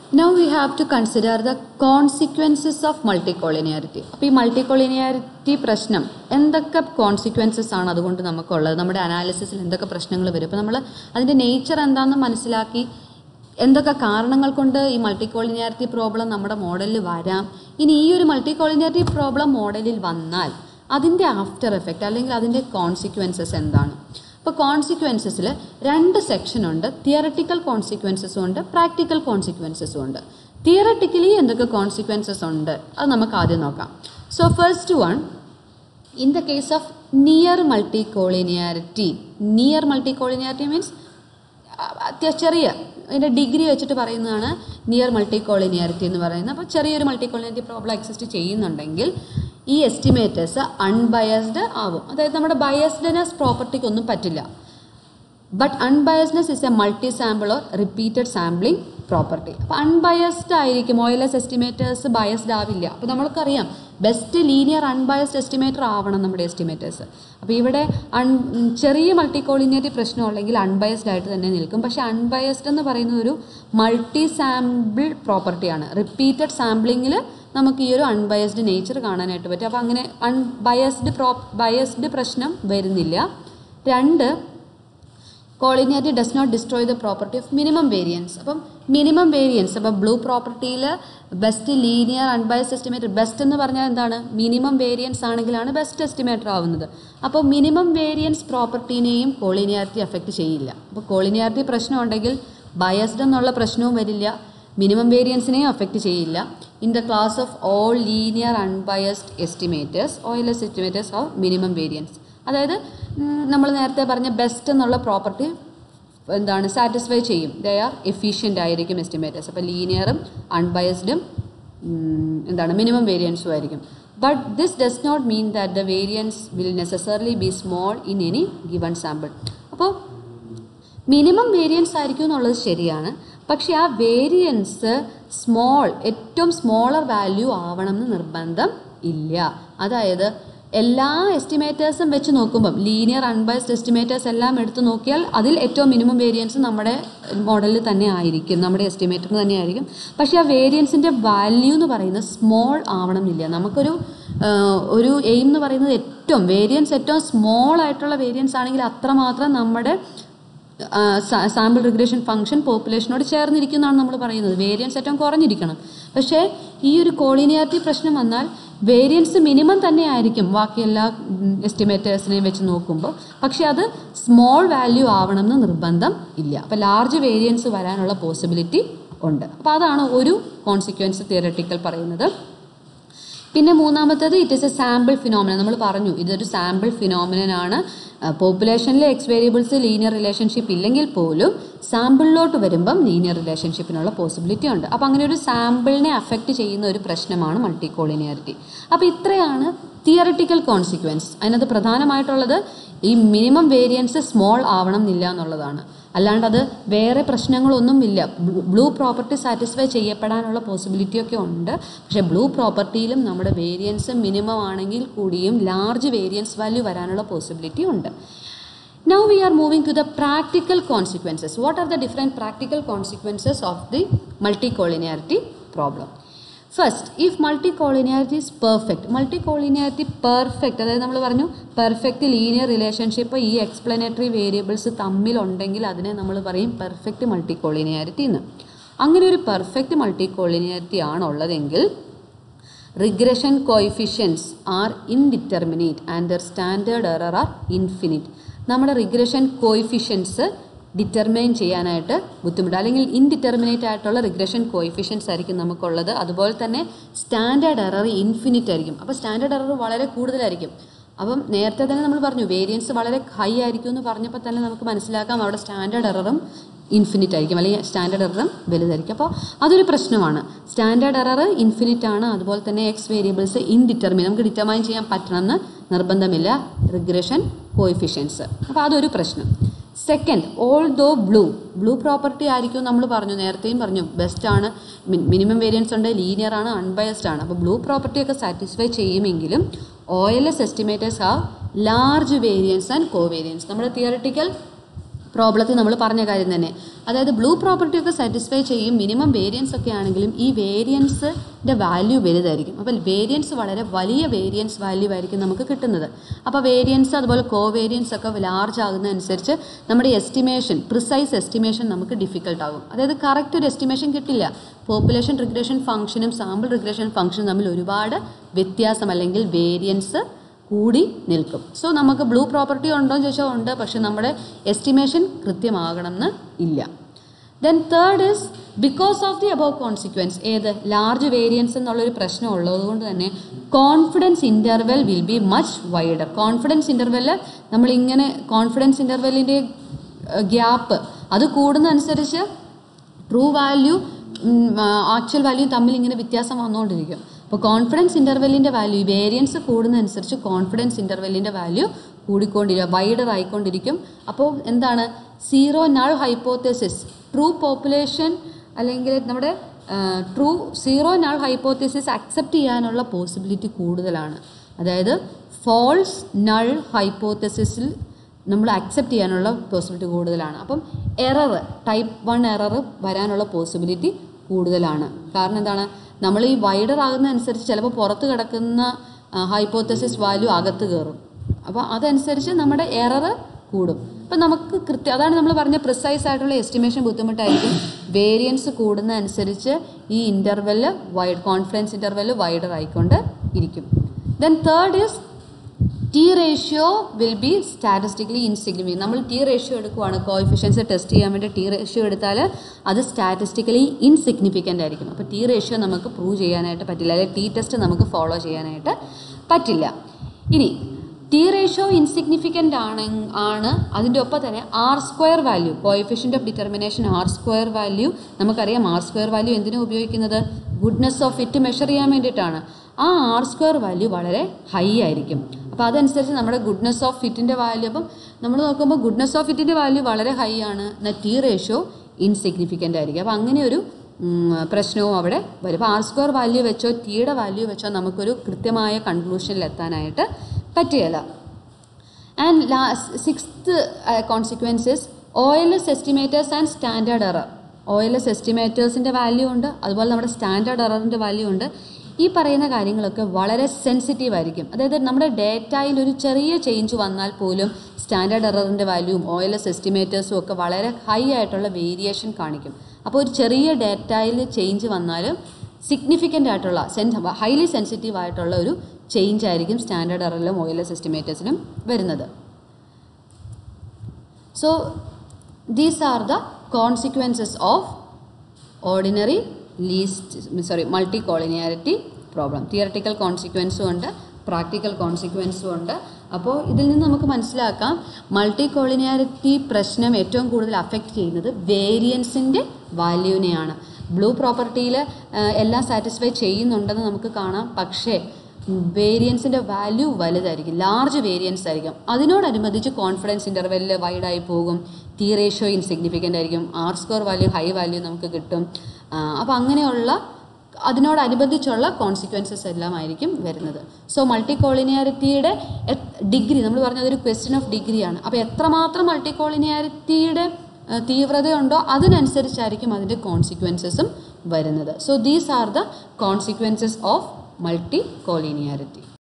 Now we have to consider the consequences of multicollinearity അപ്പോൾ ഈ മൾട്ടിക്കോളിനിയാരിറ്റി പ്രശ്നം എന്തൊക്കെ കോൺസിക്വൻസസ് ആണ് അതുകൊണ്ട് നമുക്കുള്ളത് നമ്മുടെ അനാലിസിസിൽ എന്തൊക്കെ പ്രശ്നങ്ങൾ വരും അപ്പോൾ നമ്മൾ അതിൻ്റെ നേച്ചർ എന്താണെന്ന് മനസ്സിലാക്കി എന്തൊക്കെ കാരണങ്ങൾ കൊണ്ട് ഈ മൾട്ടിക്കോളിനിയാരിറ്റി പ്രോബ്ലം നമ്മുടെ മോഡലിൽ വരാം ഇനി ഈ ഒരു മൾട്ടിക്കോളിനിയാരിറ്റി പ്രോബ്ലം മോഡലിൽ വന്നാൽ അതിൻ്റെ ആഫ്റ്റർ എഫക്റ്റ് അല്ലെങ്കിൽ അതിൻ്റെ കോൺസിക്വൻസസ് എന്താണ് അപ്പോൾ കോൺസിക്വൻസസിൽ രണ്ട് സെക്ഷൻ ഉണ്ട് തിയറട്ടിക്കൽ കോൺസിക്വൻസസും ഉണ്ട് പ്രാക്ടിക്കൽ കോൺസിക്വൻസസും ഉണ്ട് തിയറട്ടിക്കലി എന്തൊക്കെ കോൺസിക്വൻസസ് ഉണ്ട് അത് നമുക്ക് ആദ്യം നോക്കാം so first one in the case of near multicollinearity near multicollinearity means അത്യാവശ്യം ചെറിയ അതിൻ്റെ ഡിഗ്രി വെച്ചിട്ട് പറയുന്നതാണ് നിയർ മൾട്ടിക്കോളിനിയാരിറ്റി എന്ന് പറയുന്നത് അപ്പോൾ ചെറിയൊരു മൾട്ടിക്കോളിനിയാരിറ്റി പ്രോബ്ലം എക്സിസ്റ്റ് ചെയ്യുന്നുണ്ടെങ്കിൽ ഈ എസ്റ്റിമേറ്റേഴ്സ് അൺബയസ്ഡ് ആവും അതായത് നമ്മുടെ ബയസ്ഡ്നെസ് പ്രോപ്പർട്ടിക്കൊന്നും പറ്റില്ല but unbiasedness is a multi sample or repeated sampling property അപ്പോൾ അൺബയസ്ഡ് ആയിരിക്കും ഓയിലസ് എസ്റ്റിമേറ്റേഴ്സ് ബയസ്ഡ് ആവില്ല അപ്പോൾ നമ്മൾക്കറിയാം ബെസ്റ്റ് ലീനിയർ അൺബയസ്ഡ് എസ്റ്റിമേറ്റർ ആവണം നമ്മുടെ എസ്റ്റിമേറ്റേഴ്സ് അപ്പോൾ ഇവിടെ അൺ ചെറിയ മൾട്ടിക്കോളിനിയറ്റി പ്രശ്നം ഉണ്ടെങ്കിൽ അൺബയസ്ഡ് ആയിട്ട് തന്നെ നിൽക്കും പക്ഷേ അൺബയസ്ഡ് എന്ന് പറയുന്ന ഒരു മൾട്ടി സാമ്പിൾ പ്രോപ്പർട്ടിയാണ് റിപ്പീറ്റഡ് സാമ്പിളിങ്ങിൽ നമുക്ക് ഈ ഒരു അൺബയസ്ഡ് നേച്ചർ കാണാനായിട്ട് പറ്റും അപ്പോൾ അങ്ങനെ അൺബയസ്ഡ് പ്രോ ബയസ്ഡ് പ്രശ്നം വരുന്നില്ല രണ്ട് collinearity does not destroy the property of minimum variance അപ്പം മിനിമം വേരിയൻസ് അപ്പം ബ്ലൂ പ്രോപ്പർട്ടിയിൽ best linear unbiased estimator best എന്ന് പറഞ്ഞാൽ എന്താണ് മിനിമം വേരിയൻസ് ആണെങ്കിലാണ് ബെസ്റ്റ് എസ്റ്റിമേറ്റർ ആവുന്നത് അപ്പോൾ മിനിമം വേരിയൻസ് പ്രോപ്പർട്ടീനെയും കോളിനിയാരിറ്റി അഫക്റ്റ് ചെയ്യില്ല അപ്പോൾ കോളിനിയാരിറ്റി പ്രശ്നം ഉണ്ടെങ്കിൽ ബയസ്ഡ് എന്നുള്ള പ്രശ്നവും വരില്ല മിനിമം വേരിയൻസിനെയും അഫക്റ്റ് ചെയ്യില്ല in the class of all linear unbiased estimators OLS estimators of minimum variance അതായത് നമ്മൾ നേരത്തെ പറഞ്ഞ ബെസ്റ്റ് എന്നുള്ള പ്രോപ്പർട്ടി എന്താണ് സാറ്റിസ്ഫൈ ചെയ്യും ദേ ആർ എഫിഷ്യൻ്റ് ആയിരിക്കും എസ്റ്റിമേറ്റേഴ്സ് അപ്പോൾ ലീനിയറും അൺബയസ്ഡും എന്താണ് മിനിമം വേരിയൻസും ആയിരിക്കും but this does not mean that the variance will necessarily be small in any given sample അപ്പോൾ മിനിമം വേരിയൻസ് ആയിരിക്കും എന്നുള്ളത് ശരിയാണ് പക്ഷേ ആ വേരിയൻസ് സ്മോൾ ഏറ്റവും സ്മോളർ വാല്യൂ ആവണം എന്ന് നിർബന്ധം ഇല്ല അതായത് എല്ലാ എസ്റ്റിമേറ്റേഴ്സും വെച്ച് നോക്കുമ്പം ലീനിയർ അൺബയസ്ഡ് എസ്റ്റിമേറ്റേഴ്സ് എല്ലാം എടുത്ത് നോക്കിയാൽ അതിൽ ഏറ്റവും മിനിമം വേരിയൻസ് നമ്മുടെ മോഡലിൽ തന്നെ ആയിരിക്കും നമ്മുടെ എസ്റ്റിമേറ്ററിന് തന്നെ ആയിരിക്കും പക്ഷേ ആ വേരിയൻസിൻ്റെ വാല്യൂ എന്ന് പറയുന്നത് സ്മോൾ ആവണം എന്നില്ല നമുക്കൊരു ഒരു എയിം എന്ന് പറയുന്നത് ഏറ്റവും വേരിയൻസ് ഏറ്റവും സ്മോൾ ആയിട്ടുള്ള വേരിയൻസ് ആണെങ്കിൽ അത്രമാത്രം നമ്മുടെ സാമ്പിൾ റിഗ്രഷൻ ഫംഗ്ഷൻ പോപ്പുലേഷനോട് ചേർന്നിരിക്കുന്നതാണ് നമ്മൾ പറയുന്നത് വേരിയൻസ് ഏറ്റവും കുറഞ്ഞിരിക്കണം പക്ഷേ ഈ ഒരു കോളിനിയാരിറ്റി പ്രശ്നം വന്നാൽ വേരിയൻസ് മിനിമം തന്നെ ആയിരിക്കും ബാക്കി എല്ലാ എസ്റ്റിമേറ്റേഴ്സിനെയും വെച്ച് നോക്കുമ്പോൾ പക്ഷേ അത് സ്മോൾ വാല്യൂ ആവണമെന്ന് നിർബന്ധം ഇല്ല അപ്പോൾ ലാർജ് വേരിയൻസ് വരാനുള്ള പോസിബിലിറ്റി ഉണ്ട് അപ്പോൾ അതാണ് ഒരു കോൺസിക്വൻസ് തിയറട്ടിക്കൽ പറയുന്നത് പിന്നെ മൂന്നാമത്തേത് it is a sample phenomenon നമ്മൾ പറഞ്ഞു ഇതൊരു സാമ്പിൾ ഫിനോമിനനാണ് പോപ്പുലേഷനിലെ എക്സ് വേരിയബിൾസ് ലീനിയർ റിലേഷൻഷിപ്പ് ഇല്ലെങ്കിൽ പോലും സാമ്പിളിലോട്ട് വരുമ്പം ലീനിയർ റിലേഷൻഷിപ്പിനുള്ള പോസിബിലിറ്റി ഉണ്ട് അപ്പോൾ അങ്ങനെ ഒരു സാമ്പിളിനെ അഫക്റ്റ് ചെയ്യുന്ന ഒരു പ്രശ്നമാണ് മൾട്ടിക്കോളിനിയാരിറ്റി അപ്പോൾ ഇത്രയാണ് തിയറട്ടിക്കൽ കോൺസിക്വൻസ് അതിനകത്ത് പ്രധാനമായിട്ടുള്ളത് ഈ മിനിമം വേരിയൻസ് സ്മോൾ ആവണം എന്നില്ല എന്നുള്ളതാണ് അല്ലാണ്ട് അത് വേറെ പ്രശ്നങ്ങളൊന്നും ഇല്ല ബ്ലൂ പ്രോപ്പർട്ടി സാറ്റിസ്ഫൈ ചെയ്യപ്പെടാനുള്ള പോസിബിലിറ്റി ഒക്കെ ഉണ്ട് പക്ഷേ ബ്ലൂ പ്രോപ്പർട്ടിയിലും നമ്മുടെ വേരിയൻസ് മിനിമം ആണെങ്കിൽ കൂടിയും ലാർജ് വേരിയൻസ് വാല്യൂ വരാനുള്ള പോസിബിലിറ്റി ഉണ്ട് Now we are moving to the practical consequences. What are the different practical consequences of the multicollinearity problem? First if multicollinearity is perfect multicollinearity perfect അതായത് നമ്മൾ പറഞ്ഞു perfect linear relationship ഈ explanatory variables തമ്മിലുണ്ടെങ്കിൽ അതിനെ നമ്മൾ പറയും perfect multicollinearity എന്ന് അങ്ങനെ ഒരു പെർഫെക്റ്റ് മൾട്ടി കോളിനിയാരിറ്റി ആണുള്ളതെങ്കിൽ regression coefficients are indeterminate and their standard error are infinite നമ്മുടെ റിഗ്രഷൻ കോയിഫിഷ്യൻസ് ഡിറ്റർമൈൻ ചെയ്യാനായിട്ട് ബുദ്ധിമുട്ട് അല്ലെങ്കിൽ ഇൻഡിറ്റർമിനേറ്റ് ആയിട്ടുള്ള റിഗ്രഷൻ കോയിഫിഷ്യൻസ് ആയിരിക്കും നമുക്കുള്ളത് അതുപോലെ തന്നെ സ്റ്റാൻഡേർഡ് എറർ ഇൻഫിനിറ്റ് ആയിരിക്കും അപ്പോൾ സ്റ്റാൻഡേർഡ് എറർ വളരെ കൂടുതലായിരിക്കും അപ്പം നേരത്തെ തന്നെ നമ്മൾ പറഞ്ഞു വേരിയൻസ് വളരെ ഹൈ ആയിരിക്കും എന്ന് പറഞ്ഞപ്പോൾ തന്നെ നമുക്ക് മനസ്സിലാക്കാം അവിടെ സ്റ്റാൻഡേർഡ് എററും ഇൻഫിനിറ്റ് ആയിരിക്കും അല്ലെങ്കിൽ സ്റ്റാൻഡേർഡ് എററും വലുതായിരിക്കും അപ്പോൾ അതൊരു പ്രശ്നമാണ് സ്റ്റാൻഡേർഡ് എറർ ഇൻഫിനിറ്റ് ആണ് അതുപോലെ തന്നെ എക്സ് വേരിയബിൾസ് ഇൻഡിറ്റർമിൻ നമുക്ക് ഡിറ്റർമൈൻ ചെയ്യാൻ പറ്റണമെന്ന് നിർബന്ധമില്ല റിഗ്രഷൻ കോയിഫിഷ്യൻസ് അപ്പോൾ അതൊരു പ്രശ്നം second although BLUE BLUE property ആയിരിക്കും നമ്മൾ പറഞ്ഞു നേരത്തെയും പറഞ്ഞു ബെസ്റ്റ് ആണ് മിനിമം വേരിയൻസ് ഉണ്ട് ലീനിയർ ആണ് അൺബയസ്ഡ് ആണ് അപ്പോൾ ബ്ലൂ പ്രോപ്പർട്ടി ഒക്കെ സാറ്റിസ്ഫൈ ചെയ്യുമെങ്കിലും O L S estimators have large variance and covariance നമ്മുടെ തിയറട്ടിക്കൽ പ്രോബ്ലത്തിൽ നമ്മൾ പറഞ്ഞ കാര്യം തന്നെ അതായത് ബ്ലൂ പ്രോപ്പർട്ടി ഒക്കെ സാറ്റിസ്ഫൈ ചെയ്യും മിനിമം വേരിയൻസ് ഒക്കെ ആണെങ്കിലും ഈ വേരിയൻസിൻ്റെ വാല്യൂ വലുതായിരിക്കും അപ്പോൾ വേരിയൻസ് വളരെ വലിയ വേരിയൻസ് വാല്യൂ ആയിരിക്കും നമുക്ക് കിട്ടുന്നത് അപ്പോൾ വേരിയൻസ് അതുപോലെ കോ വേരിയൻസ് ഒക്കെ ലാർജ് ആകുന്നതനുസരിച്ച് നമ്മുടെ എസ്റ്റിമേഷൻ പ്രിസൈസ് എസ്റ്റിമേഷൻ നമുക്ക് ഡിഫിക്കൽട്ട് ആകും അതായത് കറക്റ്റ് ഒരു എസ്റ്റിമേഷൻ കിട്ടില്ല പോപ്പുലേഷൻ റിഗ്രഷൻ ഫംഗ്ഷനും സാമ്പിൾ റിഗ്രഷൻ ഫംഗ്ഷനും തമ്മിൽ ഒരുപാട് വ്യത്യാസം അല്ലെങ്കിൽ വേരിയൻസ് കൂടി നിൽക്കും സോ നമുക്ക് ബ്ലൂ പ്രോപ്പർട്ടി ഉണ്ടോ എന്ന് ചോദിച്ചാൽ ഉണ്ട് പക്ഷെ നമ്മുടെ എസ്റ്റിമേഷൻ കൃത്യമാകണം എന്ന് ഇല്ല then third is because of the above consequence ഏത് ലാർജ് വേരിയൻസ് എന്നുള്ളൊരു പ്രശ്നം ഉള്ളതുകൊണ്ട് തന്നെ confidence interval will be much wider confidence interval നമ്മളിങ്ങനെ കോൺഫിഡൻസ് ഇൻ്റർവെല്ലിൻ്റെ ഗ്യാപ്പ് അത് കൂടുന്നതനുസരിച്ച് ട്രൂ വാല്യൂ ആക്ച്വൽ വാല്യൂ തമ്മിൽ ഇങ്ങനെ വ്യത്യാസം വന്നുകൊണ്ടിരിക്കും അപ്പോൾ കോൺഫിഡൻസ് ഇൻ്റർവെല്ലിൻ്റെ വാല്യൂ വേരിയൻസ് കൂടുന്നതനുസരിച്ച് കോൺഫിഡൻസ് ഇൻ്റർവെല്ലിൻ്റെ വാല്യൂ കൂടിക്കൊണ്ടിരിക്കും വൈഡർ ആയിക്കൊണ്ടിരിക്കും അപ്പോൾ എന്താണ് zero null hypothesis true population അല്ലെങ്കിൽ നമ്മുടെ true zero null hypothesis accept ചെയ്യാനുള്ള പോസിബിലിറ്റി കൂടുതലാണ് അതായത് ഫോൾസ് നൾ ഹൈപ്പോത്തസിസിൽ നമ്മൾ അക്സെപ്റ്റ് ചെയ്യാനുള്ള പോസിബിലിറ്റി കൂടുതലാണ് അപ്പം എറർ ടൈപ്പ് വൺ എറർ വരാനുള്ള പോസിബിലിറ്റി കൂടുതലാണ് കാരണം എന്താണ് നമ്മൾ ഈ വൈഡർ ആകുന്നതനുസരിച്ച് ചിലപ്പോൾ പുറത്ത് കിടക്കുന്ന ഹൈപ്പോത്തസിസ് വാല്യൂ അകത്ത് കയറും അപ്പോൾ അതനുസരിച്ച് നമ്മുടെ എറർ കൂടും അപ്പം നമുക്ക് കൃത്യം അതാണ് നമ്മൾ പറഞ്ഞ പ്രിസൈസ് ആയിട്ടുള്ള എസ്റ്റിമേഷൻ ബുദ്ധിമുട്ടായിരിക്കും വേരിയൻസ് കൂടുന്നതനുസരിച്ച് ഈ interval wide confidence interval wider ആയിക്കൊണ്ട് ഇരിക്കും then third is T ratio will be statistically insignificant നമ്മൾ ടി റേഷ്യോ എടുക്കുവാണ് കോയിഫിഷ്യൻസ് ടെസ്റ്റ് ചെയ്യാൻ വേണ്ടി ടി റേഷ്യോ എടുത്താൽ അത് സ്റ്റാറ്റിസ്റ്റിക്കലി ഇൻസിഗ്നിഫിക്കൻ്റ് ആയിരിക്കും അപ്പോൾ ടി റേഷ്യോ നമുക്ക് പ്രൂവ് ചെയ്യാനായിട്ട് പറ്റില്ല അല്ലെങ്കിൽ ടി ടെസ്റ്റ് നമുക്ക് ഫോളോ ചെയ്യാനായിട്ട് പറ്റില്ല ഇനി ടി റേഷ്യോ ഇൻസിഗ്നിഫിക്കൻ്റ് ആണ് ആണ് അതിൻ്റെ ഒപ്പം തന്നെ R square value coefficient of determination R square value നമുക്കറിയാം ആർ സ്ക്വയർ വാല്യൂ എന്തിനാണ് ഉപയോഗിക്കുന്നത് ഗുഡ്നെസ് ഓഫ് ഇറ്റ് മെഷർ ചെയ്യാൻ വേണ്ടിയിട്ടാണ് ആ ആർ സ്ക്വയർ വാല്യൂ വളരെ ഹൈ ആയിരിക്കും അപ്പോൾ അതനുസരിച്ച് നമ്മുടെ ഗുഡ്നെസ് ഓഫ് ഫിറ്റിൻ്റെ വാല്യൂ അപ്പം നമ്മൾ നോക്കുമ്പോൾ ഗുഡ്നെസ് ഓഫ് ഫിറ്റിൻ്റെ വാല്യൂ വളരെ ഹൈ ആണ് എന്നാൽ ടി റേഷ്യോ ഇൻസിഗ്നിഫിക്കൻ്റ് ആയിരിക്കും അപ്പോൾ അങ്ങനെ ഒരു ഉം, പ്രശ്നവും അവിടെ വരും അപ്പോൾ ആർ സ്ക്വയർ വാല്യൂ വെച്ചോ ടിയുടെ വാല്യൂ വെച്ചോ നമുക്കൊരു കൃത്യമായ കൺക്ലൂഷനിൽ എത്താനായിട്ട് പറ്റുകയില്ല ആൻഡ് ലാ sixth consequences O L S estimators and standard error O L S എസ്റ്റിമേറ്റേഴ്സിൻ്റെ വാല്യൂ ഉണ്ട് അതുപോലെ നമ്മുടെ സ്റ്റാൻഡേർഡ് എററിൻ്റെ വാല്യൂ ഉണ്ട് ഈ പറയുന്ന കാര്യങ്ങളൊക്കെ വളരെ സെൻസിറ്റീവ് ആയിരിക്കും അതായത് നമ്മുടെ ഡേറ്റയിൽ ഒരു ചെറിയ ചേഞ്ച് വന്നാൽ പോലും സ്റ്റാൻഡേർഡ് എററിൻ്റെ വാല്യൂവും ഒ എൽ എസ് എസ്റ്റിമേറ്റേഴ്സും ഒക്കെ വളരെ ഹൈ ആയിട്ടുള്ള വേരിയേഷൻ കാണിക്കും അപ്പോൾ ഒരു ചെറിയ ഡേറ്റയിൽ ചേഞ്ച് വന്നാലും സിഗ്നിഫിക്കൻ്റ് ആയിട്ടുള്ള സെൻ ഹൈലി സെൻസിറ്റീവ് ആയിട്ടുള്ള ഒരു ചേഞ്ച് ആയിരിക്കും സ്റ്റാൻഡേർഡ് എററിലും ഒ എൽ എസ് എസ്റ്റിമേറ്റേഴ്സിലും വരുന്നത് so these are the consequences of ordinary least sorry multicollinearity problem theoretical കോൺസിക്വൻസും ഉണ്ട് പ്രാക്ടിക്കൽ കോൺസിക്വൻസും ഉണ്ട് അപ്പോൾ ഇതിൽ നിന്ന് നമുക്ക് മനസ്സിലാക്കാം മൾട്ടി കോളിനിയാരിറ്റി പ്രശ്നം ഏറ്റവും കൂടുതൽ അഫക്റ്റ് ചെയ്യുന്നത് വേരിയൻസിൻ്റെ വാല്യൂവിനെയാണ് ബ്ലൂ പ്രോപ്പർട്ടിയിൽ എല്ലാം സാറ്റിസ്ഫൈ ചെയ്യുന്നുണ്ടെന്ന് നമുക്ക് കാണാം പക്ഷേ വേരിയൻസിൻ്റെ വാല്യൂ വലുതായിരിക്കും ലാർജ് വേരിയൻസ് ആയിരിക്കും അതിനോടനുബന്ധിച്ച് കോൺഫിഡൻസ് ഇൻ്റർവെല്ലിൽ വൈഡായി പോകും ടി റേഷ്യോ ഇൻസിഗ്നിഫിക്കൻ്റ് ആയിരിക്കും R square value high value നമുക്ക് കിട്ടും അപ്പോൾ അങ്ങനെയുള്ള അതിനോടനുബന്ധിച്ചുള്ള കോൺസിക്വൻസസ് എല്ലാം ആയിരിക്കും വരുന്നത് സോ മൾട്ടി കോളിനിയാരിറ്റിയുടെ ഡിഗ്രി നമ്മൾ പറഞ്ഞത് ഒരു ക്വസ്റ്റ്യൻ ഓഫ് ഡിഗ്രിയാണ് അപ്പോൾ എത്രമാത്രം മൾട്ടി കോളിനിയാരിറ്റിയുടെ തീവ്രതയുണ്ടോ അതിനനുസരിച്ചായിരിക്കും അതിൻ്റെ കോൺസിക്വൻസസും വരുന്നത് so these are the consequences of multi collinearity